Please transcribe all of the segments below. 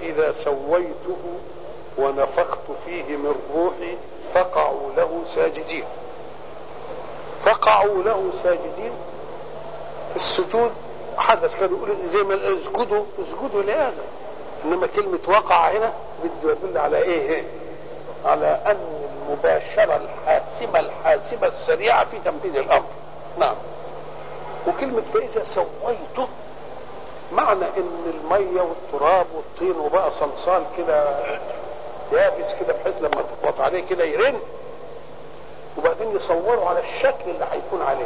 فإذا سويته ونفخت فيه من روحي فقعوا له ساجدين فقعوا له ساجدين السجود حدث كانوا يقولوا زي ما اسجدوا اسجدوا لآدم انما كلمة وقع هنا بده يدل على ايه على ان المباشرة الحاسمة الحاسمة السريعة في تنفيذ الامر نعم وكلمة فإذا سويته معنى ان المية والتراب والطين وبقى صلصال كده يابس كده بحيث لما تخبط عليه كده يرن وبعدين يصوروا على الشكل اللي هيكون عليه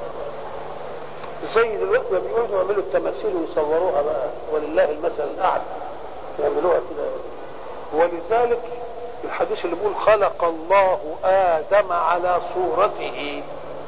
زي دلوقتي ما بيقعدوا يعملوا التماثيل ويصوروها بقى ولله المثل الاعلى يعملوها كده ولذلك الحديث اللي بيقول خلق الله ادم على صورته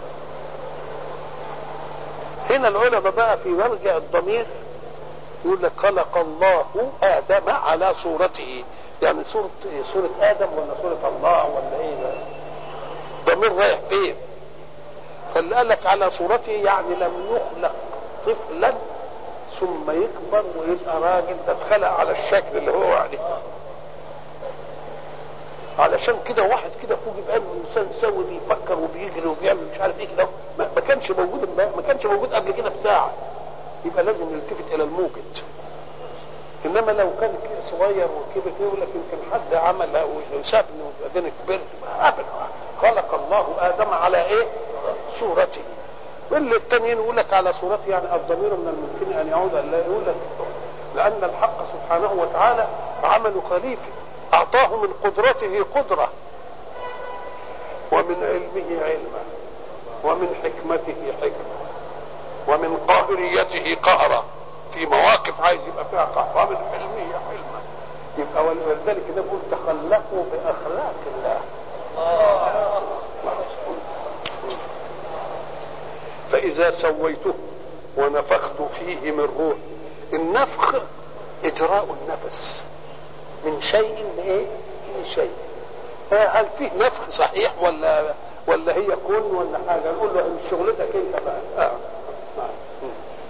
هنا العلماء بقى في مرجع الضمير يقول لك خلق الله ادم على صورته يعني صورة إيه؟ صورة ادم ولا صورة الله ولا ايه ده ضمير رايح فين فاللي قال لك على صورته يعني لم يخلق طفلا ثم يكبر ويبقى راجل ده اتخلق على الشكل اللي هو عليه علشان كده واحد كده فوق يبقى انسان سوي بيفكر وبيجري وبيعمل مش عارف ايه كده ما ما كانش موجود ما كانش موجود قبل كده بساعه يبقى لازم يلتفت الى الموجد انما لو كان صغير وكبر كده يقول لك يمكن حد عمل وسابني وبعدين كبرت ابدا خلق الله ادم على ايه؟ صورته واللي التانيين يقول لك على صورته يعني الضمير من الممكن ان يعود لا يقول لك لان الحق سبحانه وتعالى عمل خليفه اعطاه من قدرته قدره ومن علمه علما ومن حكمته حكمه ومن قاهريته قهرا في مواقف عايز يبقى فيها قهر ومن حلمه حلما يبقى ولذلك ده بيقول تخلقوا باخلاق الله فإذا سويته ونفخت فيه من روح النفخ إجراء النفس من شيء لإيه؟ من شيء هل فيه نفخ صحيح ولا ولا هي كون ولا حاجة نقول له شغلتك أنت بقى آه. آه.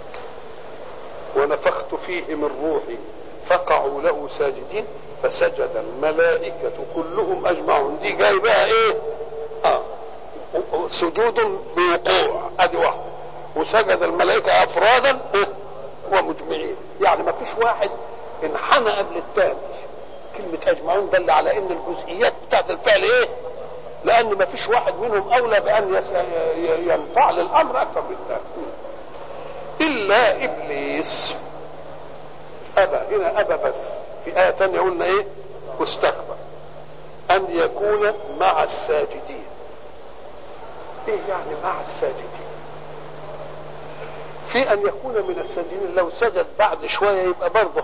ونفخت فيه من روحي فقعوا له ساجدين فسجد الملائكة كلهم أجمعون دي جاي بقى إيه؟ آه سجود بوقوع ادي واحده وسجد الملائكه افرادا ومجمعين يعني ما فيش واحد انحنى قبل الثاني كلمة أجمعون دل على أن الجزئيات بتاعت الفعل إيه؟ لأن ما فيش واحد منهم أولى بأن يس... ينفعل الأمر أكثر من الثاني إلا إبليس أبى هنا أبى بس في آية ثانية قلنا إيه؟ واستكبر أن يكون مع الساجدين ايه يعني مع الساجدين في ان يكون من الساجدين لو سجد بعد شوية يبقى برضه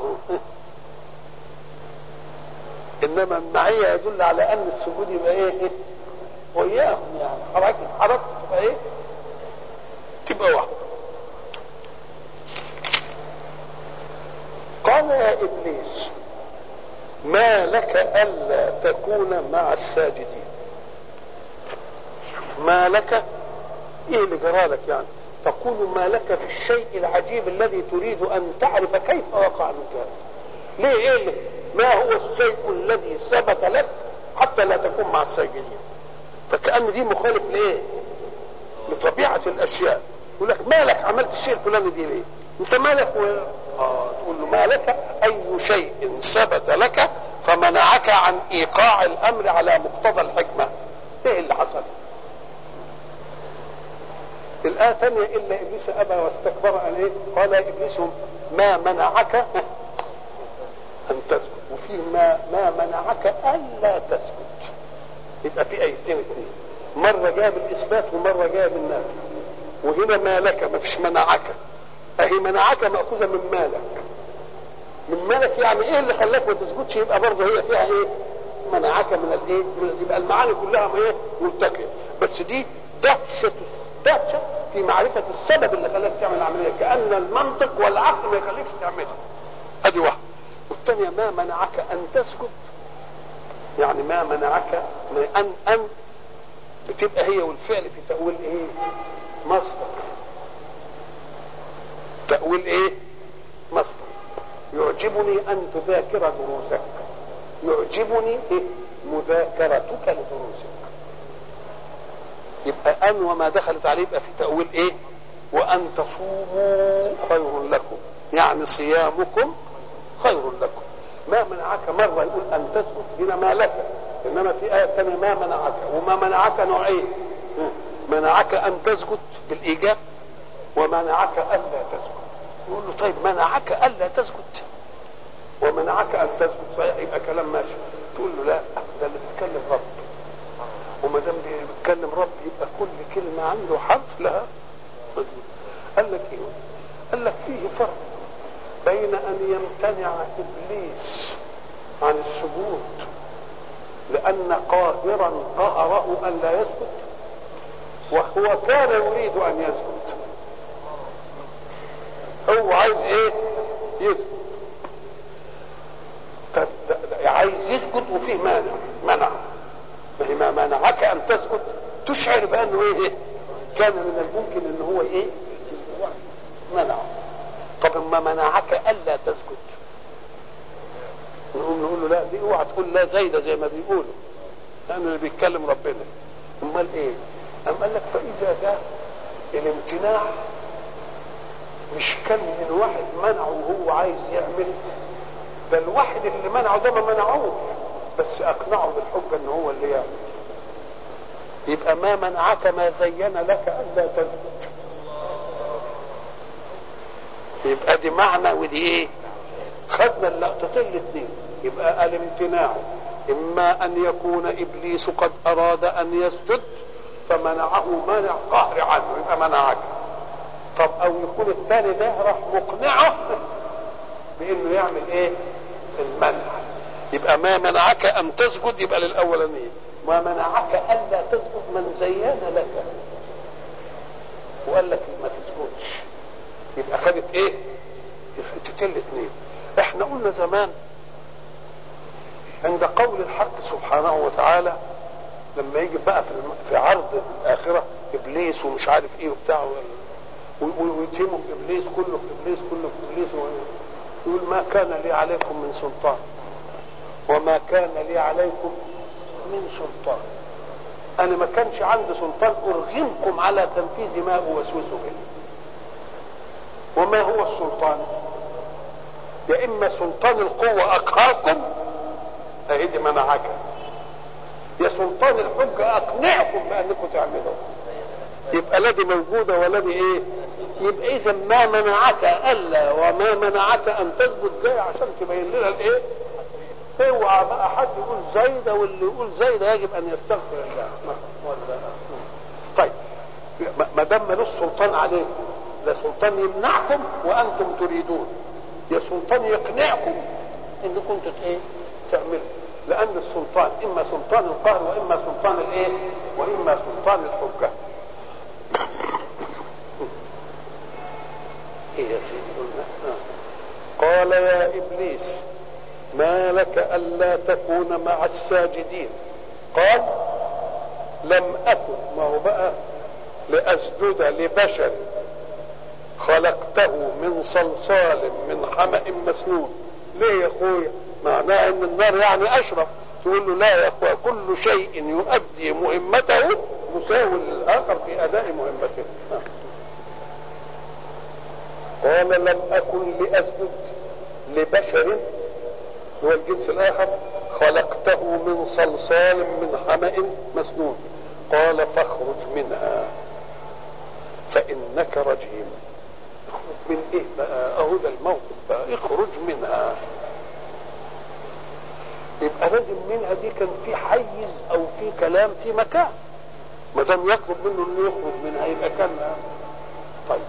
انما المعية يدل على ان السجود يبقى ايه وياهم يعني حركة حركة تبقى ايه تبقى واحدة قال يا ابليس ما لك الا تكون مع الساجدين ما لك ايه اللي جرالك يعني تقول ما لك في الشيء العجيب الذي تريد ان تعرف كيف وقع منك ليه ايه اللي ما هو الشيء الذي ثبت لك حتى لا تكون مع الساجدين فكأن دي مخالف لايه لطبيعة الاشياء يقول لك مالك عملت الشيء الفلاني دي ليه انت مالك و... آه تقول له ما لك اي شيء ثبت لك فمنعك عن ايقاع الامر على مقتضى الحكمة ايه اللي حصل الآية الثانية إلا إبليس أبى واستكبر أن إيه؟ قال يا إبليس ما منعك أن تسكت وفيه ما ما منعك ألا تسكت يبقى في آيتين اثنين مرة جاء بالإثبات ومرة جاء بالنفي وهنا ما لك ما فيش منعك أهي منعك مأخوذة من مالك من مالك يعني إيه اللي خلاك ما تسكتش يبقى برضه هي فيها إيه؟ منعك من الإيه؟ من يبقى المعاني كلها إيه؟ ملتقية بس دي دهشة دهشة في معرفة السبب اللي خلاك تعمل العملية كأن المنطق والعقل ما يخليكش تعملها ادي واحدة والثانية ما منعك ان تسكت يعني ما منعك ان ان بتبقى هي والفعل في تأويل ايه مصدر تأويل ايه مصدر يعجبني ان تذاكر دروسك يعجبني إيه؟ مذاكرتك لدروسك يبقى ان وما دخلت عليه يبقى في تاويل ايه وان تصوموا خير لكم يعني صيامكم خير لكم ما منعك مره يقول ان تسكت هنا ما لك انما في ايه ثانيه ما منعك وما منعك نوعين منعك ان تسجد بالايجاب ومنعك الا تسجد يقول له طيب منعك الا تسجد ومنعك ان تسجد صحيح يبقى كلام ماشي تقول له لا ده اللي بيتكلم رب وما دام بيتكلم رب يبقى كل كلمه عنده حرف لها قال لك ايه؟ قال لك فيه فرق بين ان يمتنع ابليس عن السجود لان قاهرا قهره ان لا يسجد وهو كان يريد ان يسجد هو عايز ايه يسجد طب عايز يسجد وفيه مانع منع ما ما منعك ان تسجد تشعر بانه ايه كان من الممكن ان هو ايه منعه طب ما منعك الا تسجد نقوم نقول له لا دي اوعى تقول لا زايده زي ما بيقولوا لان اللي بيتكلم ربنا امال ايه أم قال لك فإذا جاء الامتناع مش كان من واحد منعه وهو عايز يعمل ده الواحد اللي منعه ده ما منعوش بس أقنعه بالحجة إن هو اللي يعمل يبقى ما منعك ما زين لك ألا تثبت يبقى دي معنى ودي ايه خدنا اللقطتين الاثنين يبقى الامتناع اما ان يكون ابليس قد اراد ان يسجد فمنعه مانع قهر عنه يبقى منعك طب او يكون الثاني ده راح مقنعه بانه يعمل ايه المنع يبقى ما منعك ان تسجد يبقى للاولانيه ما منعك الا تسجد من زين لك وقال لك ما تسجدش يبقى خدت ايه الحتتين الاثنين احنا قلنا زمان عند قول الحق سبحانه وتعالى لما يجي بقى في في عرض الاخره ابليس ومش عارف ايه وبتاع ويتهموا في ابليس كله في ابليس كله في ابليس يقول ما كان لي عليكم من سلطان وما كان لي عليكم من سلطان انا ما كانش عندي سلطان ارغمكم على تنفيذ ما اوسوس به وما هو السلطان يا اما سلطان القوه اقهركم اهدي منعك يا سلطان الحجه اقنعكم بانكم تعملوا يبقى لا دي موجوده ولا دي ايه يبقى اذا ما منعك الا وما منعك ان تثبت جاي عشان تبين لنا الايه اوعى بقى حد يقول زايده واللي يقول زايده يجب ان يستغفر الله ولا طيب ما دام ملوش سلطان عليكم لا سلطان يمنعكم وانتم تريدون يا سلطان يقنعكم انكم ايه تعملوا لان السلطان اما سلطان القهر واما سلطان الايه واما سلطان الحجه ايه يا سيدي قلنا آه. قال يا ابليس ما لك الا تكون مع الساجدين قال لم اكن ما هو بقى لاسجد لبشر خلقته من صلصال من حمأ مسنون ليه يا اخويا معناه ان النار يعني اشرف تقول له لا يا اخويا كل شيء يؤدي مهمته مساو للاخر في اداء مهمته قال لم اكن لاسجد لبشر هو الجنس الاخر خلقته من صلصال من حمأ مسنون قال فاخرج منها فانك رجيم اخرج من ايه بقى اهو ده الموقف بقى اخرج منها يبقى لازم منها دي كان في حيز او في كلام في مكان ما دام يطلب منه انه يخرج منها يبقى كان طيب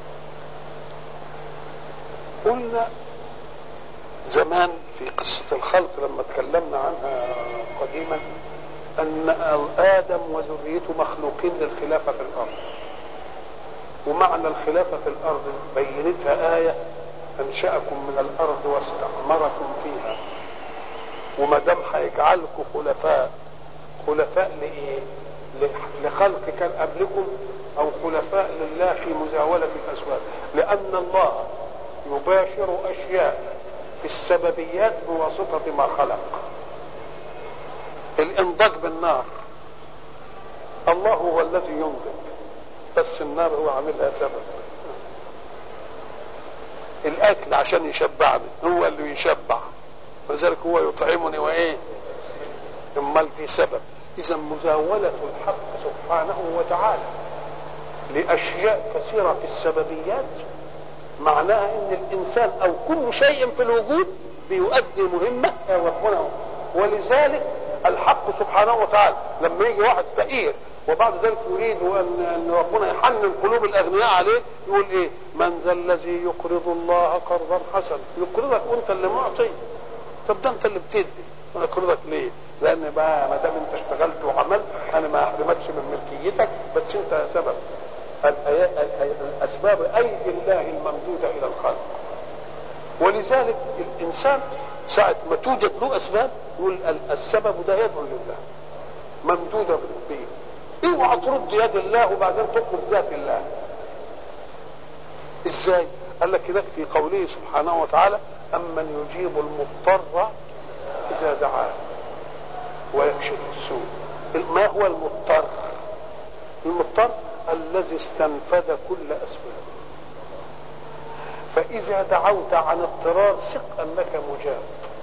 قلنا زمان في قصة الخلق لما تكلمنا عنها قديما أن آدم وذريته مخلوقين للخلافة في الأرض ومعنى الخلافة في الأرض بينتها آية أنشأكم من الأرض واستعمركم فيها وما دام هيجعلكم خلفاء خلفاء لإيه؟ لخلق كان قبلكم أو خلفاء لله في مزاولة الأسواق لأن الله يباشر أشياء في السببيات بواسطة ما خلق الانضاج بالنار الله هو الذي ينضج بس النار هو عاملها سبب الاكل عشان يشبعني هو اللي يشبع ولذلك هو يطعمني وايه امال دي سبب اذا مزاوله الحق سبحانه وتعالى لاشياء كثيره في السببيات معناها ان الانسان او كل شيء في الوجود بيؤدي مهمه ربنا ولذلك الحق سبحانه وتعالى لما يجي واحد فقير وبعد ذلك يريد ان ان ربنا يحنن قلوب الاغنياء عليه يقول ايه؟ من ذا الذي يقرض الله قرضا حسنا يقرضك وانت اللي معطي طب ده انت اللي بتدي انا اقرضك ليه؟ لان بقى ما دام انت اشتغلت وعملت انا ما احرمكش من ملكيتك بس انت سبب الاسباب ايدي الله الممدوده الى الخلق ولذلك الانسان ساعة ما توجد له اسباب يقول السبب ده يد لله ممدوده به اوعى ترد يد الله وبعدين تطلب ذات الله ازاي قال لك هناك في قوله سبحانه وتعالى امن يجيب المضطر اذا دعاه ويكشف السوء ما هو المضطر المضطر الذي استنفذ كل اسبابه فاذا دعوت عن اضطرار ثق انك مجاب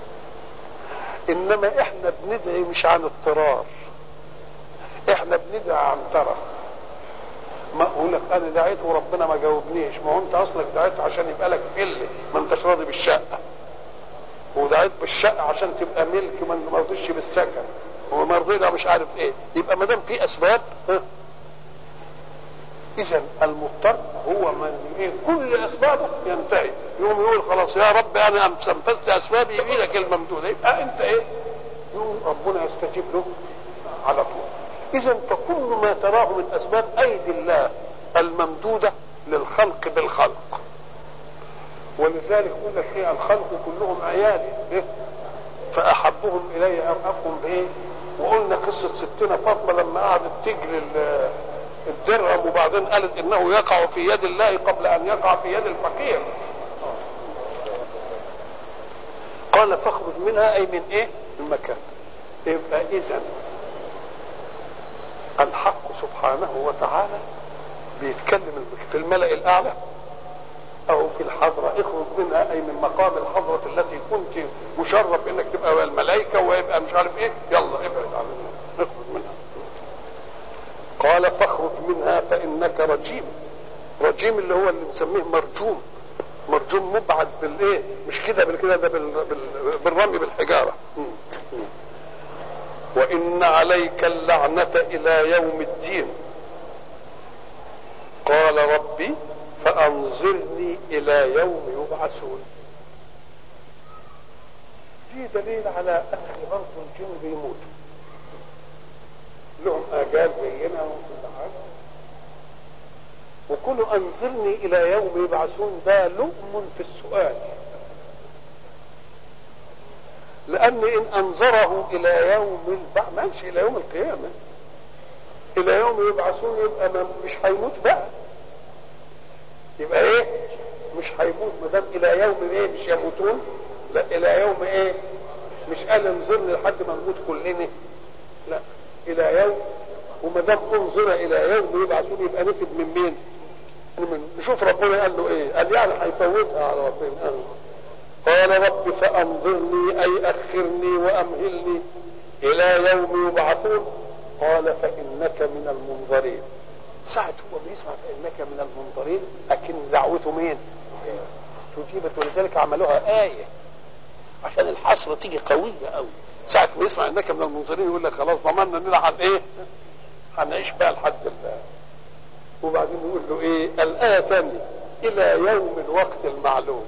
انما احنا بندعي مش عن اضطرار احنا بندعي عن ترف ما اقول لك انا دعيت وربنا ما جاوبنيش ما هو انت اصلك دعيت عشان يبقى لك فله ما انتش راضي بالشقه ودعيت بالشقه عشان تبقى ملك ما رضيش بالسكن وما رضينا مش عارف ايه يبقى ما دام في اسباب اذا المضطر هو من ايه كل اسبابه ينتهي يقوم يقول خلاص يا رب انا استنفذت اسبابي بايدك الممدوده يبقى انت ايه يقوم ربنا يستجيب له على طول اذا فكل ما تراه من اسباب ايدي الله الممدوده للخلق بالخلق ولذلك يقول لك ايه الخلق كلهم عيالي إيه؟ فاحبهم الي ارأفهم بايه وقلنا قصه ستنا فاطمه لما قعدت تجري الدرهم وبعدين قالت انه يقع في يد الله قبل ان يقع في يد الفقير قال فاخرج منها اي من ايه المكان يبقى اذا الحق سبحانه وتعالى بيتكلم في الملأ الأعلى أو في الحضرة اخرج منها أي من مقام الحضرة التي كنت مشرف إنك تبقى الملائكة ويبقى مش عارف إيه يلا ابعد عنها اخرج منها قال فاخرج منها فإنك رجيم رجيم اللي هو اللي نسميه مرجوم مرجوم مبعد بالايه مش كده بالكده ده بال... بال... بالرمي بالحجاره وان عليك اللعنه الى يوم الدين قال ربي فانظرني الى يوم يبعثون في دليل على ان برضه الجن بيموتوا لهم اجال زينا وكل حاجه وكل انظرني الى يوم يبعثون ده لؤم في السؤال لان ان انظره الى يوم البعث ماشي الى يوم القيامه الى يوم يبعثون يبقى مش هيموت بقى يبقى ايه مش هيموت ما دام الى يوم ايه مش يموتون لا الى يوم ايه مش قال انظرني لحد ما نموت كلنا لا الى يوم وما دام انظر الى يوم يبعثون يبقى نفد من مين؟ نشوف ربنا قال له ايه؟ قال يعني هيفوتها على ربنا قال قال رب فانظرني اي اخرني وامهلني الى يوم يبعثون قال فانك من المنظرين ساعة هو بيسمع فانك من المنظرين لكن دعوته مين؟ استجيبت ولذلك عملوها آية عشان الحسرة تيجي قوية قوي ساعة ما يسمع انك من المنظرين يقول لك خلاص ضمننا اننا هن ايه؟ هنعيش بقى لحد الله وبعدين يقول له ايه؟ الآية ثانية إلى يوم الوقت المعلوم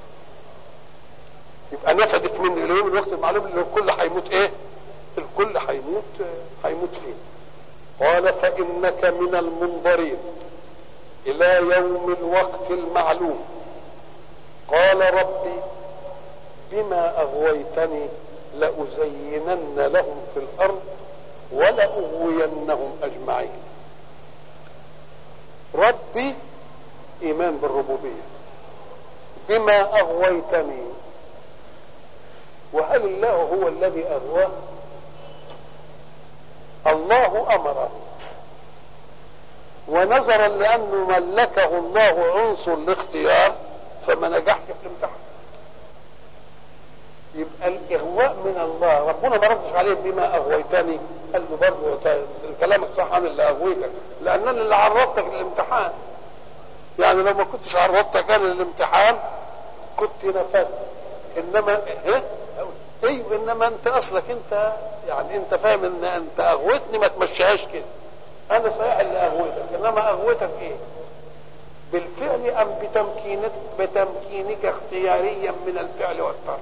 يبقى نفدت منه إلى يوم الوقت المعلوم اللي الكل هيموت ايه؟ الكل هيموت هيموت فيه قال فإنك من المنظرين إلى يوم الوقت المعلوم قال ربي بما أغويتني لأزينن لهم في الأرض ولأغوينهم أجمعين ربي إيمان بالربوبية بما أغويتني وهل الله هو الذي اغواه الله امره ونظرا لانه ملكه الله عنصر الاختيار فما نجحش في الامتحان يبقى الاغواء من الله ربنا ما ردش عليه بما اغويتني قال له برضه كلامك صح انا اللي اغويتك لانني اللي عرضتك للامتحان يعني لو ما كنتش عرضتك انا للامتحان كنت نفذت انما ايه ايوه انما انت اصلك انت يعني انت فاهم ان انت اغويتني ما تمشيهاش كده انا صحيح اللي اغويتك انما اغويتك ايه بالفعل ام بتمكينك بتمكينك اختياريا من الفعل والترك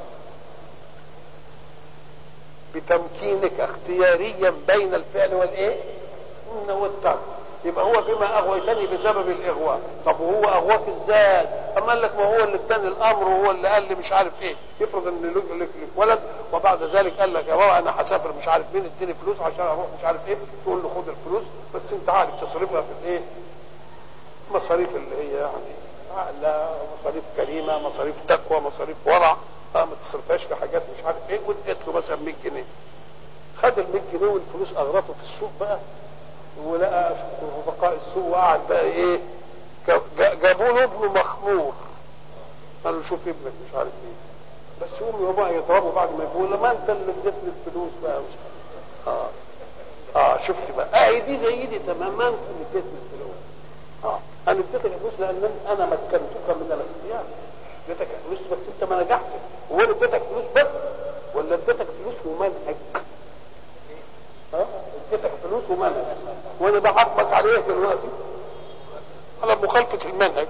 بتمكينك اختياريا بين الفعل والايه والترك يبقى هو بما اغويتني بسبب الاغواء طب وهو اغواك ازاي اما قال لك ما هو اللي اداني الامر وهو اللي قال لي مش عارف ايه يفرض ان لك لك لك ولد وبعد ذلك قال لك يا بابا انا هسافر مش عارف مين اديني فلوس عشان اروح مش عارف ايه تقول له خد الفلوس بس انت عارف تصرفها في الايه مصاريف اللي هي يعني لا مصاريف كريمه مصاريف تقوى مصاريف ورع اه ما تصرفهاش في حاجات مش عارف ايه واديت له مثلا 100 جنيه خد ال 100 جنيه والفلوس اغرته في السوق بقى ولقى رفقاء السوق وقعد بقى ايه جابوا له ابنه مخمور قالوا شوف ابنك مش عارف ايه بس يقوم يابا يضربه بعد ما يقول له ما انت اللي اديتني الفلوس بقى مش اه اه شفت بقى اه دي زي دي تمام ما انت اللي اديتني الفلوس اه انا اديتك الفلوس لان انا مكنتك من الاختيار اديتك فلوس بس انت ما نجحتش هو انا اديتك فلوس بس ولا اديتك فلوس ومنهج اه اديتك فلوس ومنهج وانا بعاقبك عليه دلوقتي على مخالفة المنهج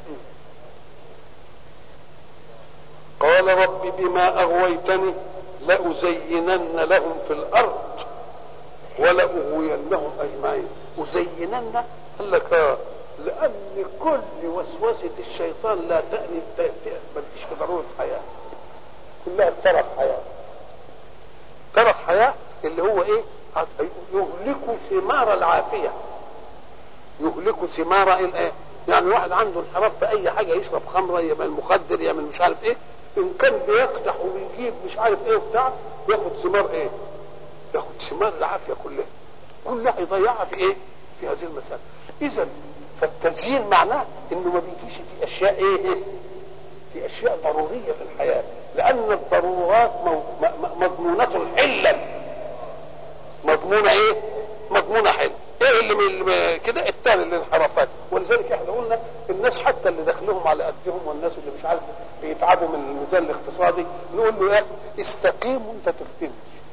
قال رب بما اغويتني لأزينن لهم في الارض ولأغوينهم اجمعين أزينن قال لك اه لأن كل وسوسة الشيطان لا تأني ما تجيش في ضرورة حياة كلها ترف حياة ترف حياة اللي هو ايه يهلك ثمار العافية يهلك ثمار الايه يعني واحد عنده انحراف في اي حاجة يشرب خمرة يعمل مخدر يعمل مش عارف ايه ان كان بيقدح وبيجيب مش عارف ايه وبتاع ياخد ثمار ايه ياخد ثمار العافية كلها كلها يضيعها في ايه في هذه المسألة اذا فالتزيين معناه انه ما بيجيش في اشياء ايه في اشياء ضروريه في الحياه لان الضرورات مضمونه حلا مضمونه ايه مضمونه حل ايه اللي من كده الثاني الانحرافات ولذلك احنا قلنا الناس حتى اللي دخلهم على قدهم والناس اللي مش عارف بيتعبوا من الميزان الاقتصادي نقول له يا استقيم وانت تختمش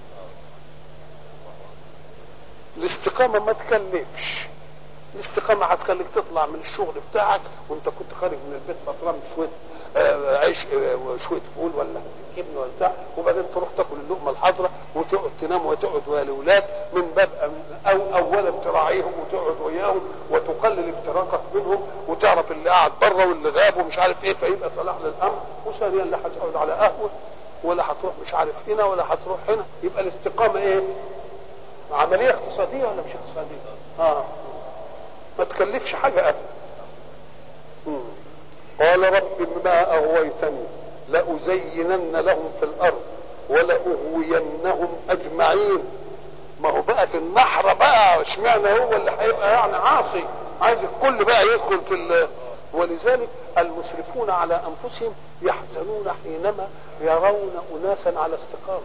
الاستقامه ما تكلفش الاستقامة هتخليك تطلع من الشغل بتاعك وانت كنت خارج من البيت فطران شوية آه عيش آه شوية فول ولا جبن ولا بتاع وبعدين تروح تاكل اللقمة الحضرة وتقعد تنام وتقعد ويا الاولاد من باب او اولا تراعيهم وتقعد وياهم وتقلل افتراقك منهم وتعرف اللي قاعد بره واللي غاب ومش عارف ايه فيبقى صلاح للامر وثانيا لا هتقعد على قهوه ولا هتروح مش عارف هنا ولا هتروح هنا يبقى الاستقامة ايه؟ عملية اقتصادية ولا مش اقتصادية؟ اه ما تكلفش حاجة أبدا قال رب بما أغويتني لأزينن لهم في الأرض ولأغوينهم أجمعين ما هو بقى في النحر بقى اشمعنى هو اللي هيبقى يعني عاصي عايز الكل بقى يدخل في ال... ولذلك المسرفون على أنفسهم يحزنون حينما يرون أناسا على استقامة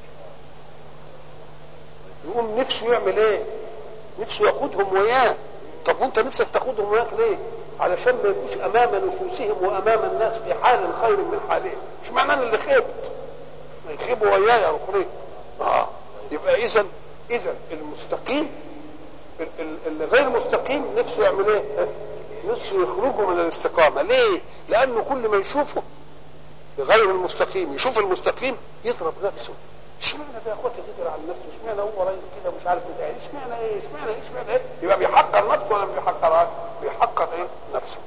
يقوم نفسه يعمل ايه نفسه ياخدهم وياه طب وانت نفسك تاخدهم وياك ليه علشان ما يبقوش امام نفوسهم وامام الناس في حال خير من حالهم مش معناه ان اللي خبت ما يخيبوا وياي يا اخرين اه يبقى اذا اذا المستقيم اللي غير مستقيم نفسه يعمل ايه نفسه يخرجوا من الاستقامه ليه لانه كل ما يشوفه غير المستقيم يشوف المستقيم يضرب نفسه اشمعنى ده يا اخواتي قدر على نفسه اشمعنى هو راجل كده مش عارف بتاع اشمعنى ايه اشمعنى ايه اشمعنى ايه يبقى بيحقر نفسه ولا بيحقر بيحقر ايه نفسه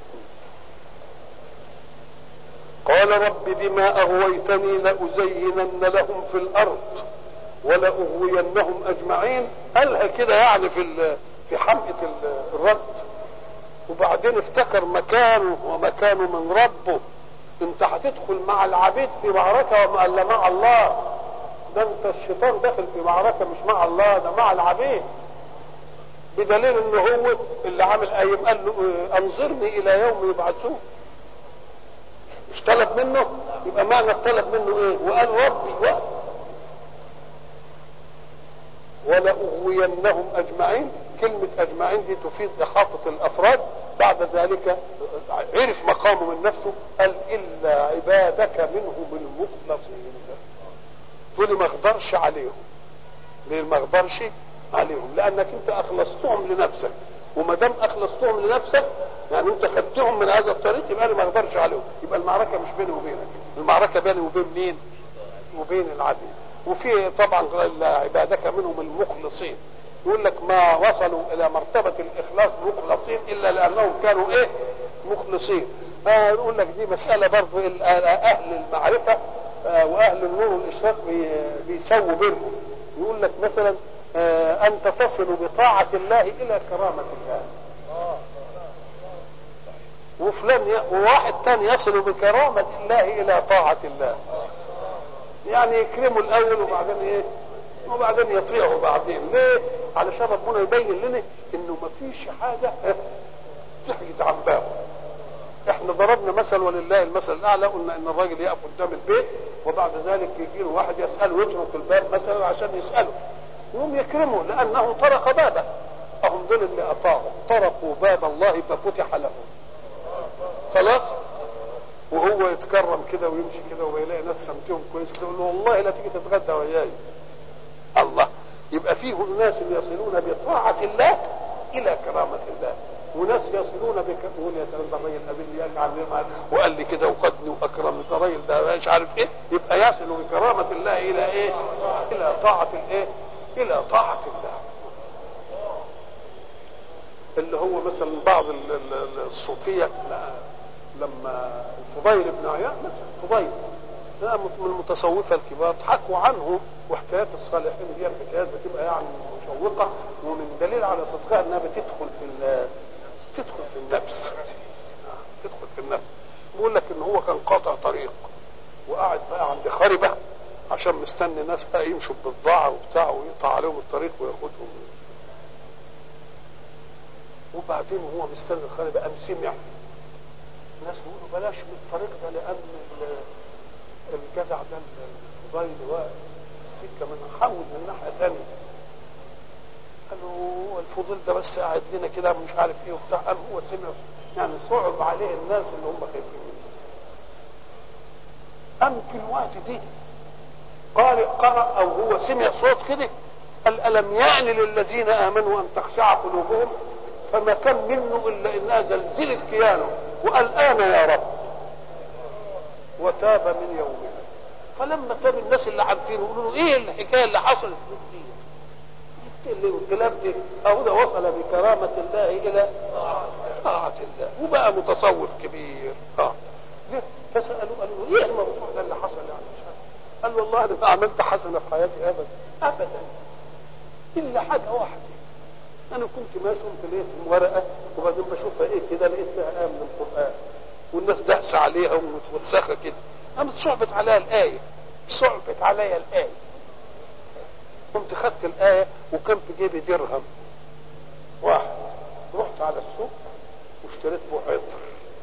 قال رب بما اغويتني لازينن لهم في الارض ولاغوينهم اجمعين قالها كده يعني في في حمقه الرد وبعدين افتكر مكانه ومكانه من ربه انت هتدخل مع العبيد في معركه ولا مع الله ده انت الشيطان داخل في معركه مش مع الله ده مع العبيد بدليل ان هو اللي عامل ايام قال له اه انظرني الى يوم يبعثون مش طلب منه يبقى معنى الطلب منه ايه وقال ربي وقت ولأغوينهم أجمعين كلمة أجمعين دي تفيد إحاطة الأفراد بعد ذلك عرف مقامه من نفسه قال إلا عبادك منهم المخلصين دول ما اقدرش عليهم ليه ما اقدرش عليهم لأنك أنت أخلصتهم لنفسك وما دام أخلصتهم لنفسك يعني أنت خدتهم من هذا الطريق يبقى أنا ما اقدرش عليهم يبقى المعركة مش بيني وبينك المعركة بيني وبين مين؟ وبين العبيد وفي طبعا عبادك منهم المخلصين يقول لك ما وصلوا الى مرتبه الاخلاص مخلصين الا لانهم كانوا ايه مخلصين آه يقول لك دي مساله برضه اهل المعرفه آه واهل النور والاشراق بيسووا بينهم يقول لك مثلا آه انت تصل بطاعه الله الى كرامه الله وفلان ي... وواحد ثاني يصل بكرامه الله الى طاعه الله يعني يكرموا الاول وبعدين ايه وبعدين يطيعوا بعدين ليه علشان ربنا يبين لنا انه ما فيش حاجه تحجز عن بابه احنا ضربنا مثل ولله المثل الاعلى قلنا ان الراجل يقف قدام البيت وبعد ذلك يجي له واحد يساله يترك الباب مثلا عشان يساله يقوم يكرمه لانه طرق بابه اهم دول اللي اطاعوا طرقوا باب الله ففتح لهم خلاص وهو يتكرم كده ويمشي كده ويلاقي ناس سمتهم كويس كده يقول له والله لا تيجي تتغدى وياي الله يبقى فيه ناس يصلون بطاعة الله إلى كرامة الله وناس يصلون بك يقول يا سلام ده الراجل قابلني يجعل وقال لي كذا وخدني واكرمني ده الراجل ده مش عارف ايه يبقى يصل بكرامة الله إلى ايه؟ إلى طاعة الايه؟ إلى طاعة الله اللي هو مثلا بعض الصوفية لما الفضيل بن عياض مثلا فضيل ده من المتصوفه الكبار حكوا عنه وحكايات الصالحين دي حكايات بتبقى يعني مشوقه ومن دليل على صدقها انها بتدخل في تدخل في النفس تدخل في النفس بيقول لك ان هو كان قاطع طريق وقاعد بقى عند خربه عشان مستني ناس بقى يمشوا بالبضاعه وبتاع ويقطع عليهم الطريق وياخدهم وبعدين وهو مستني الخربه قام سمع الناس يقولوا بلاش من الطريق ده لان الجدع ده الفضيل واقف السكه من حول من ناحيه ثانيه قالوا الفضيل ده بس قاعد لنا كده مش عارف ايه وبتاع قام هو سمع يعني صعب عليه الناس اللي هم خايفين منه قام في الوقت دي قارئ قرأ او هو سمع صوت كده قال ألم يعني للذين آمنوا أن تخشع قلوبهم فما كان منه إلا إنها زلزلت كيانه وقال آن يا رب وتاب من يومها فلما تاب الناس اللي عارفين يقولوا له ايه الحكايه اللي حصلت دي اللي الكلام دي اهو ده وصل بكرامه الله الى طاعه الله وبقى متصوف كبير اه فسالوا قالوا له ايه الموضوع ده اللي حصل يعني قال والله انا ما عملت حسنه في حياتي ابدا ابدا الا حاجه واحده انا كنت ماشي قمت لقيت ورقه وبعدين بشوفها ايه كده لقيت فيها ايه من القران والناس داعسه عليها ومتوسخه كده قامت صعبت عليها الايه صعبت عليا الايه قمت خدت الايه وكان في جيبي درهم واحد رحت على السوق واشتريت به عطر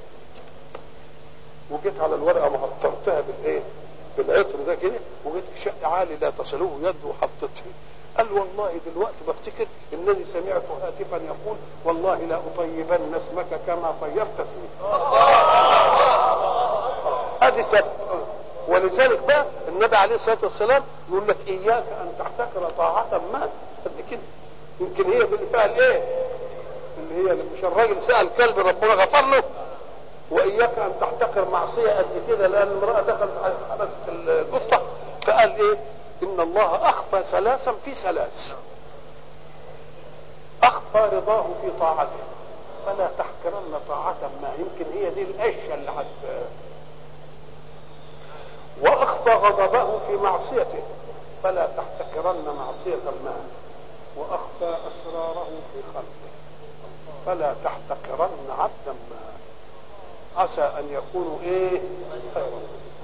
وجيت على الورقه معطرتها بالايه بالعطر ده كده وجيت في شق عالي لا تصله يد وحطيتها قال والله دلوقتي بفتكر انني سمعت هاتفا يقول والله لا اطيبن اسمك كما طيبت اسمي ادي سبب ولذلك بقى النبي عليه الصلاه والسلام يقول لك اياك ان تحتكر طاعه ما قد كده يمكن هي اللي فيها الايه اللي هي مش الراجل سال كلب ربنا غفر له واياك ان تحتقر معصيه قد كده لان المراه دخلت حبست القطه فقال ايه ان الله اخفى ثلاثا في ثلاث اخفى رضاه في طاعته فلا تحقرن طاعة ما يمكن هي دي الاشياء اللي حت واخفى غضبه في معصيته فلا تحتكرن معصية ما واخفى اسراره في خلقه فلا تحتقرن عبدا ما عسى ان يكونوا ايه خيرا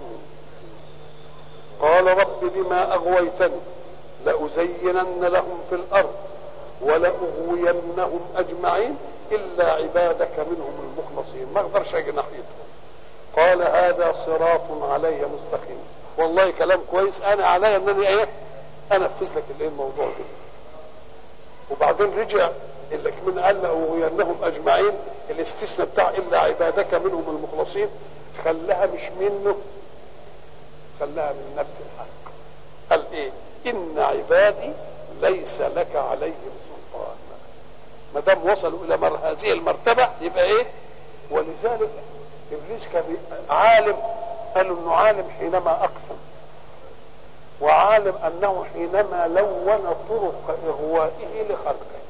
قال رب بما اغويتني لازينن لهم في الارض ولاغوينهم اجمعين الا عبادك منهم المخلصين ما اقدرش اجي ناحيتهم قال هذا صراط علي مستقيم والله كلام كويس انا علي انني ايه انفذ لك الايه الموضوع ده وبعدين رجع اللي من قال لاغوينهم اجمعين الاستثناء بتاع الا عبادك منهم المخلصين خلاها مش منه خلاها من نفس الحق قال ايه ان عبادي ليس لك عليهم سلطان ما دام وصلوا الى مر هذه المرتبه يبقى ايه ولذلك ابليس كان عالم قالوا انه عالم حينما اقسم وعالم انه حينما لون طرق اغوائه لخلقه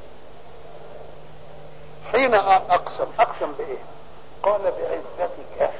حين اقسم اقسم بايه قال بعزتك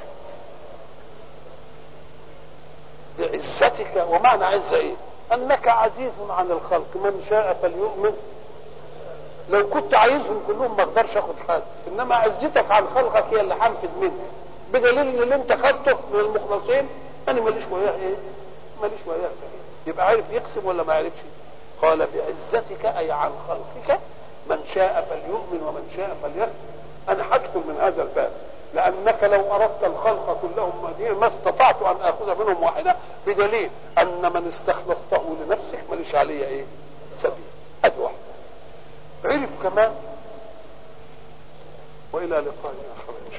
بعزتك ومعنى عزه ايه انك عزيز عن الخلق من شاء فليؤمن لو كنت عايزهم كلهم ما اقدرش اخد حد انما عزتك عن خلقك هي اللي هنفذ منك بدليل ان اللي انت خدته من المخلصين انا ماليش وياه ايه ماليش وياه سبيل يبقى عارف يقسم ولا ما عرفش قال بعزتك اي عن خلقك من شاء فليؤمن ومن شاء فليكفر انا هدخل من هذا الباب لانك لو اردت الخلق كلهم مهديين ما استطعت ان اخذ منهم واحده بدليل ان من استخلصته لنفسك ماليش عليه ايه سبيل ادي واحده عرف كمان والى لقاء اخر